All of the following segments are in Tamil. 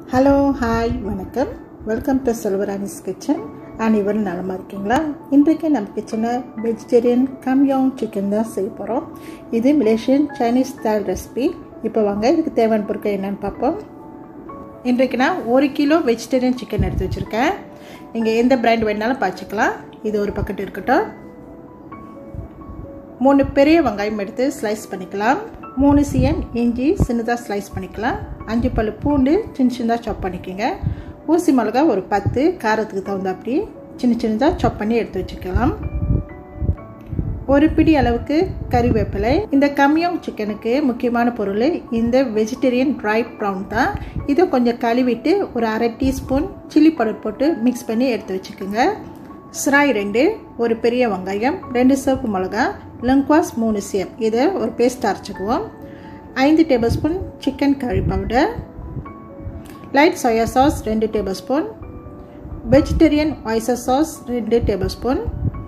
ஹலோ ஹாய் வணக்கம் வெல்கம் டு செல்வராணிஸ் கிச்சன் அனைவரும் நலமாக இருக்கீங்களா இன்றைக்கு நம்ம கிச்சனில் வெஜிடேரியன் கம்யோங் சிக்கன் தான் செய்ய போகிறோம் இது மலேசியன் சைனீஸ் ஸ்டைல் ரெசிபி இப்போ வாங்க இதுக்கு தேவையான பொருட்கள் என்னென்னு பார்ப்போம் இன்றைக்கு நான் ஒரு கிலோ வெஜிடேரியன் சிக்கன் எடுத்து வச்சுருக்கேன் நீங்கள் எந்த பிராண்ட் வேணாலும் பார்த்துக்கலாம் இது ஒரு பக்கெட் இருக்கட்டும் மூணு பெரிய வெங்காயம் எடுத்து ஸ்லைஸ் பண்ணிக்கலாம் மூணு சிஎம் இஞ்சி சின்னதாக ஸ்லைஸ் பண்ணிக்கலாம் அஞ்சு பல் பூண்டு சின்ன சின்னதாக சாப் பண்ணிக்கோங்க ஊசி மிளகா ஒரு பத்து காரத்துக்கு தகுந்தாப்படி சின்ன சின்னதாக சாப் பண்ணி எடுத்து வச்சுக்கலாம் ஒரு பிடி அளவுக்கு கறிவேப்பிலை இந்த கம்மியம் சிக்கனுக்கு முக்கியமான பொருள் இந்த வெஜிடேரியன் ட்ரை ப்ரௌன் தான் இதை கொஞ்சம் கழுவிட்டு ஒரு அரை டீஸ்பூன் சில்லி பவுடர் போட்டு மிக்ஸ் பண்ணி எடுத்து வச்சுக்கோங்க ஸ்ராய் ரெண்டு ஒரு பெரிய வெங்காயம் ரெண்டு சிவப்பு மிளகா லங்க்வாஸ் மூணு சேம் இதை ஒரு பேஸ்ட் அரைச்சிக்குவோம் ஐந்து tablespoon chicken curry powder light soya sauce ரெண்டு tablespoon vegetarian oyster sauce ரெண்டு டேபிள் ஸ்பூன்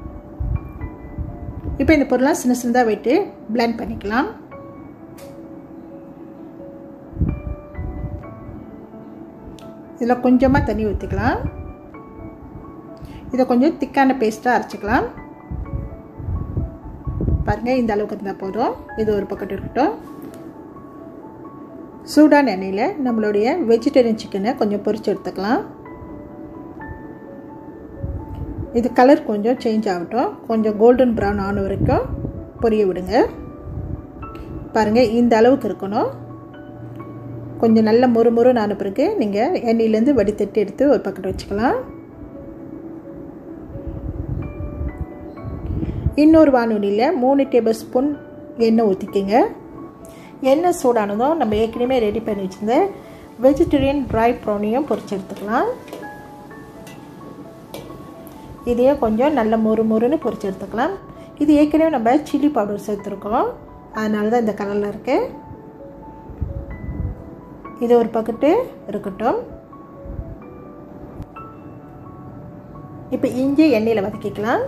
இப்போ இந்த பொருளாக சின்ன சின்னதாக வைத்து பிளெண்ட் பண்ணிக்கலாம் இதில் கொஞ்சமாக தண்ணி ஊற்றிக்கலாம் இதை கொஞ்சம் திக்கான பேஸ்ட்டாக அரைச்சிக்கலாம் பாருங்கள் இந்த அளவுக்கு இருந்தால் போதும் இது ஒரு பக்கெட் இருக்கட்டும் சூடான எண்ணெயில் நம்மளுடைய வெஜிடேரியன் சிக்கனை கொஞ்சம் பொரிச்சு எடுத்துக்கலாம் இது கலர் கொஞ்சம் சேஞ்ச் ஆகட்டும் கொஞ்சம் கோல்டன் ப்ரௌன் ஆன வரைக்கும் பொரிய விடுங்க பாருங்கள் இந்த அளவுக்கு இருக்கணும் கொஞ்சம் நல்ல மொறு மொறுன்னு ஆன பிறகு நீங்கள் எண்ணெயிலேருந்து வடித்தட்டி எடுத்து ஒரு பக்கெட் வச்சுக்கலாம் இன்னொரு வானொலியில் மூணு டேபிள் ஸ்பூன் எண்ணெய் ஊற்றிக்கிங்க எண்ணெய் சூடானதும் நம்ம ஏற்கனவே ரெடி பண்ணி வச்சுருந்த வெஜிடேரியன் ட்ரை ப்ரௌனியும் பொரிச்சு எடுத்துக்கலாம் இதையே கொஞ்சம் நல்ல மொறு மொறுன்னு பொரிச்சு எடுத்துக்கலாம் இது ஏற்கனவே நம்ம சில்லி பவுடர் சேர்த்துருக்கோம் அதனால தான் இந்த கலரில் இருக்குது இது ஒரு பக்கெட்டு இருக்கட்டும் இப்போ இஞ்சி எண்ணெயில் வதக்கிக்கலாம்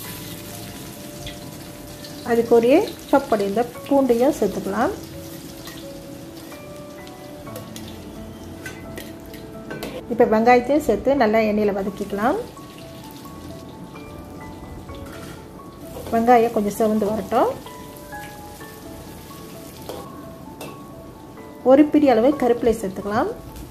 அதுக்கு ஒரு சாப் பண்ணியிருந்த பூண்டையும் சேர்த்துக்கலாம் இப்போ வெங்காயத்தையும் சேர்த்து நல்லா எண்ணெயில் வதக்கிக்கலாம் வெங்காயம் கொஞ்சம் செவந்து வரட்டும் ஒரு பிடி அளவு கருப்பிலை சேர்த்துக்கலாம்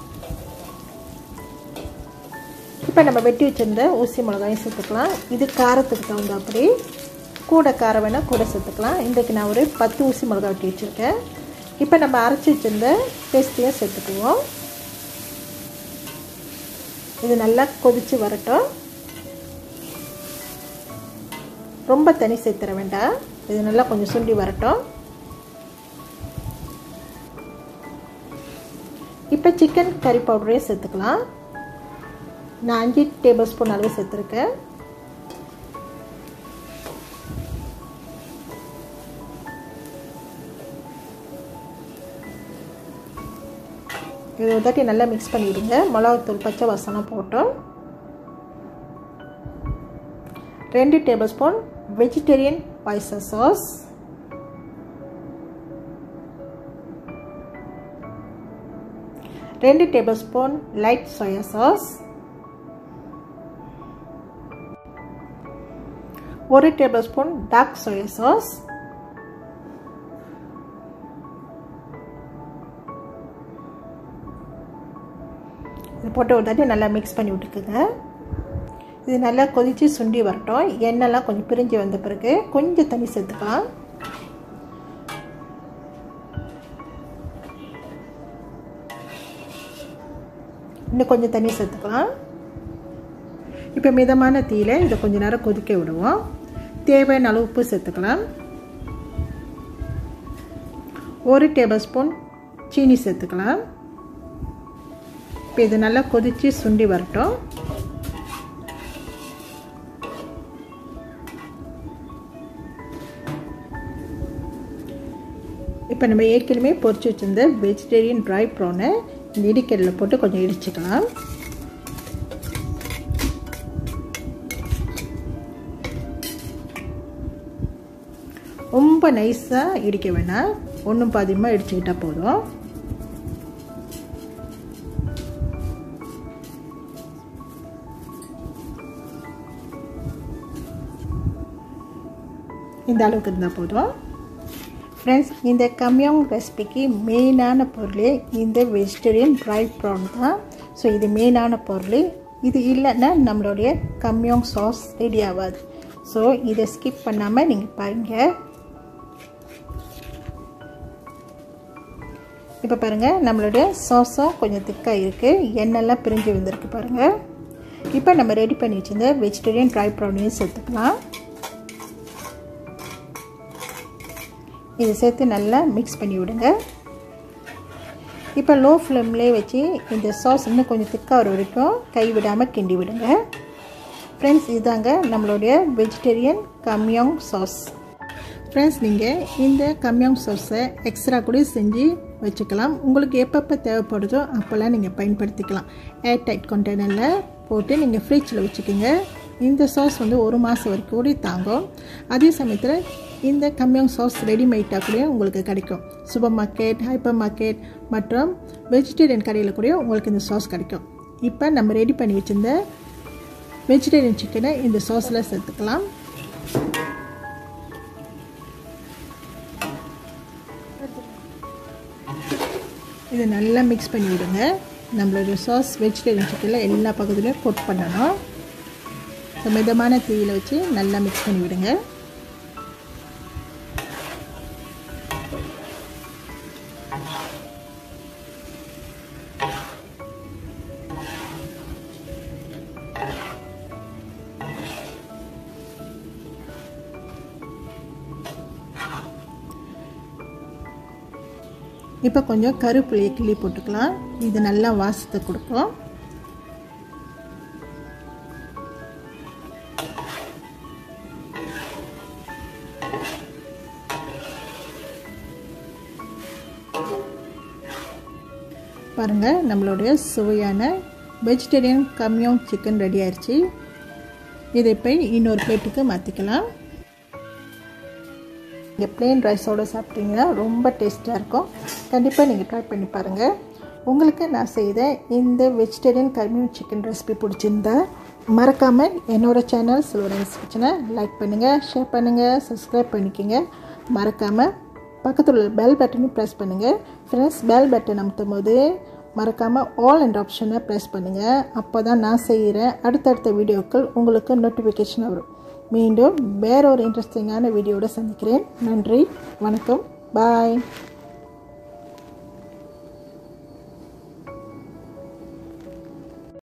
இப்போ நம்ம வெட்டி வச்சுருந்த ஊசி மிளகாயும் சேர்த்துக்கலாம் இது காரத்துக்கு தகுந்தாப்படி கூட காரம் வேணால் கூட சேர்த்துக்கலாம் இன்றைக்கு நான் ஒரு பத்து ஊசி மிளகா வெட்டி வச்சுருக்கேன் இப்போ நம்ம அரைச்சி வச்சுருந்த பேஸ்ட்டையும் சேர்த்துக்குவோம் இது நல்லா கொதித்து வரட்டும் ரொம்ப தனி சேர்த்துற வேண்டாம் இது நல்லா கொஞ்சம் சுண்டி வரட்டும் இப்போ சிக்கன் கறி பவுடரையும் சேர்த்துக்கலாம் நான் அஞ்சு டேபிள் ஸ்பூன் அளவு சேர்த்துருக்கேன் இது ஒரு தாட்டி நல்லா மிக்ஸ் பண்ணிவிடுங்க மிளகாத்தூள் பச்சை வாசனம் போட்டோம் ரெண்டு tablespoon vegetarian oyster sauce ரெண்டு tablespoon light soya sauce ஒரு tablespoon dark soya sauce இது போட்டு ஒரு தாட்டி நல்லா மிக்ஸ் பண்ணி விட்டுக்குங்க இது நல்லா கொதித்து சுண்டி வரட்டும் எண்ணெய்லாம் கொஞ்சம் பிரிஞ்சு வந்த பிறகு கொஞ்சம் தண்ணி சேர்த்துக்கலாம் இன்னும் கொஞ்சம் தண்ணி சேர்த்துக்கலாம் இப்போ மிதமான தீயில இதை கொஞ்சம் நேரம் கொதிக்க விடுவோம் தேவையான அளவு உப்பு சேர்த்துக்கலாம் ஒரு டேபிள் ஸ்பூன் சீனி சேர்த்துக்கலாம் இப்போ இது நல்லா கொதித்து சுண்டி வரட்டும் இப்போ நம்ம ஏற்கனவே பொரிச்சு வச்சுருந்த வெஜிடேரியன் ட்ரை ப்ரானை இந்த இடிக்கல்லில் போட்டு கொஞ்சம் இடிச்சுக்கலாம் ரொம்ப நைஸாக இடிக்க வேணாம் ஒன்றும் பாதியமாக இடிச்சுக்கிட்டால் போதும் இந்த அளவுக்கு இருந்தால் போதும் ஃப்ரெண்ட்ஸ் இந்த கம்மியாங் ரெசிபிக்கு மெயினான பொருளே இந்த வெஜிடேரியன் ட்ரை ப்ரான் தான் ஸோ இது மெயினான பொருள் இது இல்லைன்னா நம்மளுடைய கம்மியாங் சாஸ் ரெடி ஆகாது ஸோ இதை ஸ்கிப் பண்ணாமல் நீங்கள் பாருங்கள் இப்போ பாருங்கள் நம்மளுடைய சாஸும் கொஞ்சம் திக்காக இருக்குது எண்ணெய்லாம் பிரிஞ்சு வந்திருக்கு பாருங்கள் இப்போ நம்ம ரெடி பண்ணி வச்சுருந்த வெஜிடேரியன் ட்ரை ப்ரௌனியும் சேர்த்துக்கலாம் இதை சேர்த்து நல்லா மிக்ஸ் பண்ணி விடுங்க இப்போ லோ ஃப்ளேம்லேயே வச்சு இந்த சாஸ் இன்னும் கொஞ்சம் திக்காக வர வரைக்கும் கை விடாமல் கிண்டி விடுங்க ஃப்ரெண்ட்ஸ் இதுதாங்க நம்மளுடைய வெஜிடேரியன் கம்யாங் சாஸ் ஃப்ரெண்ட்ஸ் நீங்கள் இந்த கம்யாங் சாஸை எக்ஸ்ட்ரா கூட செஞ்சு வச்சுக்கலாம் உங்களுக்கு எப்பப்போ தேவைப்படுதோ அப்போல்லாம் நீங்கள் பயன்படுத்திக்கலாம் ஏர் டைட் கண்டெய்னரில் போட்டு நீங்கள் ஃப்ரிட்ஜில் வச்சுக்கோங்க இந்த சாஸ் வந்து ஒரு மாதம் வரைக்கும் கூட தாங்கும் அதே சமயத்தில் இந்த கம்மியாங் சாஸ் ரெடிமேடாக கூட உங்களுக்கு கிடைக்கும் சூப்பர் மார்க்கெட் ஹைப்பர் மார்க்கெட் மற்றும் வெஜிடேரியன் கடையில் கூட உங்களுக்கு இந்த சாஸ் கிடைக்கும் இப்போ நம்ம ரெடி பண்ணி வச்சுருந்த வெஜிடேரியன் சிக்கனை இந்த சாஸில் சேர்த்துக்கலாம் இதை நல்லா மிக்ஸ் பண்ணி விடுங்க நம்மளோட சாஸ் வெஜிடேரியன் சிக்கனில் எல்லா பக்கத்துலேயும் கொட் பண்ணணும் ஸோ மிதமான தீயில் வச்சு நல்லா மிக்ஸ் பண்ணி விடுங்க இப்போ கொஞ்சம் கருப்புளியை கிள்ளி போட்டுக்கலாம் இது நல்லா வாசத்தை கொடுக்கும் பாருங்கள் நம்மளுடைய சுவையான வெஜிடேரியன் கம்மியோங் சிக்கன் ரெடி ஆயிடுச்சு இதை போய் இன்னொரு பிளேட்டுக்கு மாற்றிக்கலாம் நீங்கள் பிளெயின் ரைஸோடு சாப்பிட்டீங்கன்னா ரொம்ப டேஸ்ட்டாக இருக்கும் கண்டிப்பாக நீங்கள் ட்ரை பண்ணி பாருங்கள் உங்களுக்கு நான் செய்த இந்த வெஜிடேரியன் கர்மியூன் சிக்கன் ரெசிபி பிடிச்சிருந்தா மறக்காமல் என்னோடய சேனல் சில்வரன்ஸ் கிச்சனை லைக் பண்ணுங்கள் ஷேர் பண்ணுங்கள் சப்ஸ்கிரைப் பண்ணிக்கோங்க மறக்காமல் பக்கத்தில் உள்ள பெல் பட்டனையும் ப்ரெஸ் பண்ணுங்கள் ஃப்ரெண்ட்ஸ் பெல் பட்டன் அமுத்தும் போது மறக்காமல் ஆல் அண்ட் ஆப்ஷனை ப்ரெஸ் பண்ணுங்கள் அப்போ தான் நான் செய்கிற அடுத்தடுத்த வீடியோக்கள் உங்களுக்கு நோட்டிஃபிகேஷன் வரும் மீண்டும் வேற ஒரு இன்ட்ரெஸ்டிங்கான வீடியோட சந்திக்கிறேன் நன்றி வணக்கம் பாய்